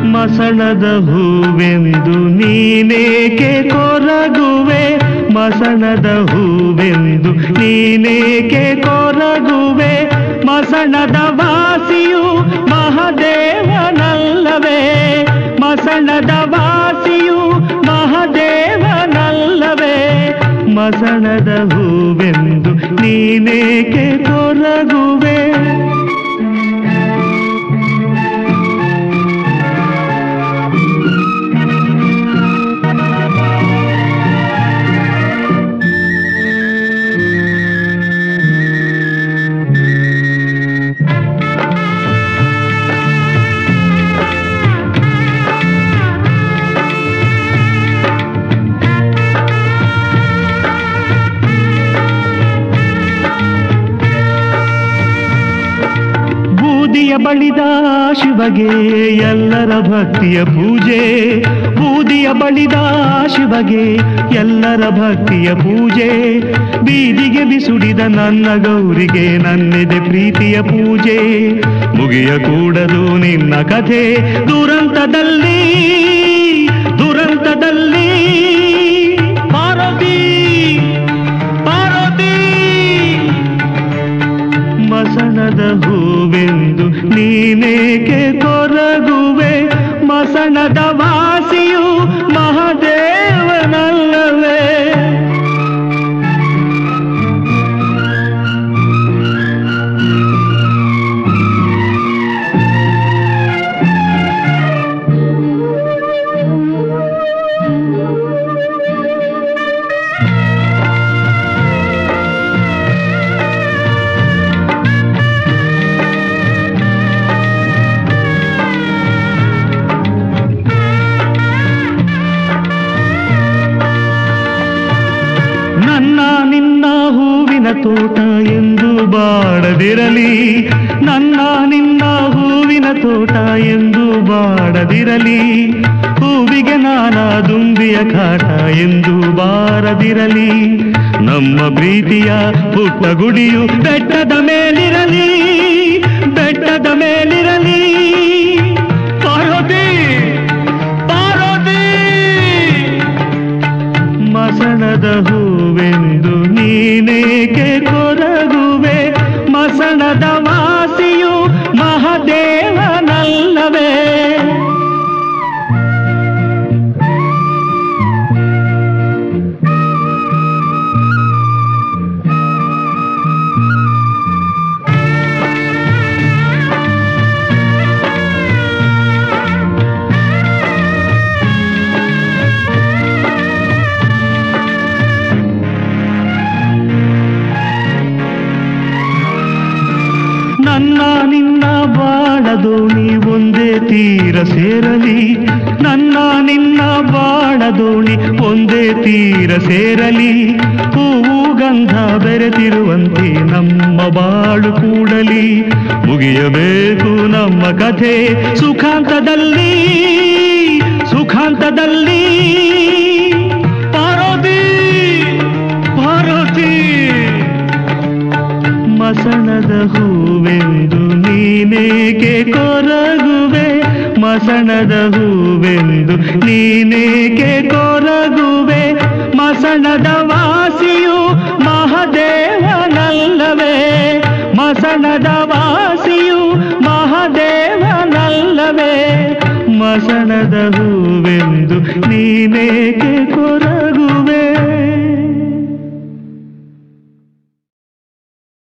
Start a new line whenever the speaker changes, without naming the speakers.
ಮಸಣದ ಹೂವೆಂದು ನೀನೇಕೆ ಕೊರಗುವೆ ಮಸಣದ ಹೂವೆಂದು ನೀನೇಕೆ ಕೊರಗುವೆ ಮಸಣದ ವಾಸಿಯು ಮಹದೇವನಲ್ಲವೇ ಮಸಣದ ವಾಸಿಯು ಮಹದೇವನಲ್ಲವೇ ಮಸಣದ ಹೂವೆಂದು ನೀನೇಕೆ ಕೊರಗುವೆ ಬೂದಿಯ ಬಳಿದ ಶಿವಗೆ ಎಲ್ಲರ ಭಕ್ತಿಯ ಪೂಜೆ ಬೂದಿಯ ಬಳಿದ ಶಿವಗೆ ಎಲ್ಲರ ಭಕ್ತಿಯ ಪೂಜೆ ಬೀದಿಗೆ ಬಿಸುಡಿದ ನನ್ನ ಗೌರಿಗೆ ನನ್ನೆದೆ ಪ್ರೀತಿಯ ಪೂಜೆ ಮುಗಿಯ ಕೂಡದು ನಿನ್ನ ಕಥೆ ದುರಂತದಲ್ಲಿ ದುರಂತದಲ್ಲಿ ಪಾರ್ವತಿ ಪಾರ್ವತಿ ಮಸಣದ ಹೂವೆಂದು ನೀನೇಕೆ ಕೊರಗುವೆ ಮಸಣದ ವಾಸಿಯು ಮಹದೇವನಲ್ಲವೇ ನನ್ನ ನಿನ್ನ ಹೂವಿನ ತೋಟ ಎಂದು ಬಾಡದಿರಲಿ ನನ್ನ ನಿನ್ನ ಹೂವಿನ ತೋಟ ಎಂದು ಬಾಡದಿರಲಿ ಹೂವಿಗೆ ನಾನಾ ದುಂಬಿಯ ಕಾಟ ಎಂದು ಬಾರದಿರಲಿ ನಮ್ಮ ಪ್ರೀತಿಯ ಪುಟ್ಟ ಗುಡಿಯು ಬೆಟ್ಟದ ಮೇಲಿರಲಿ ಬೆಟ್ಟದ ಮೇಲಿರಲಿ ಪಾರ್ವತಿ ಪಾರ್ವತಿ ಮಸಣದ ಹೂವೆಂದು ನೀನೇಕೆ ಕೊರಗುವೆ ಮಸಣದ ವಾಸಿಯು ಮಹದೇವನಲ್ಲವೇ ನನ್ನ ನಿನ್ನ ಬಾಳದೋಣಿ ಒಂದೇ ತೀರ ಸೇರಲಿ ನನ್ನ ನಿನ್ನ ಬಾಳದೋಣಿ ಒಂದೇ ತೀರ ಸೇರಲಿ ಹೂವು ಗಂಧ ಬೆರೆತಿರುವಂತೆ ನಮ್ಮ ಬಾಳು ಕೂಡಲಿ ಮುಗಿಯಬೇಕು ನಮ್ಮ ಕಥೆ ಸುಖಾಂತದಲ್ಲಿ ಸುಖಾಂತದಲ್ಲಿ ಪಾರ್ವತಿ ಪಾರ್ವತಿ ಮಸಣದ ಹೂವೆಂದು ನೀನೇಕೆ ಕೊರಗುವೆ ಮಸಣದ ಹೂವೆಂದು ನೀನೇಕೆ ಕೊರಗುವೆ ಮಸಣದ ವಾಸಿಯು ಮಹದೇವನಲ್ಲವೇ ಮಸಣದ ವಾಸಿಯು ಮಹದೇವನಲ್ಲವೇ ಮಸಣದ ಹೂವೆಂದು ನೀನೇಕೆ ಕೊರ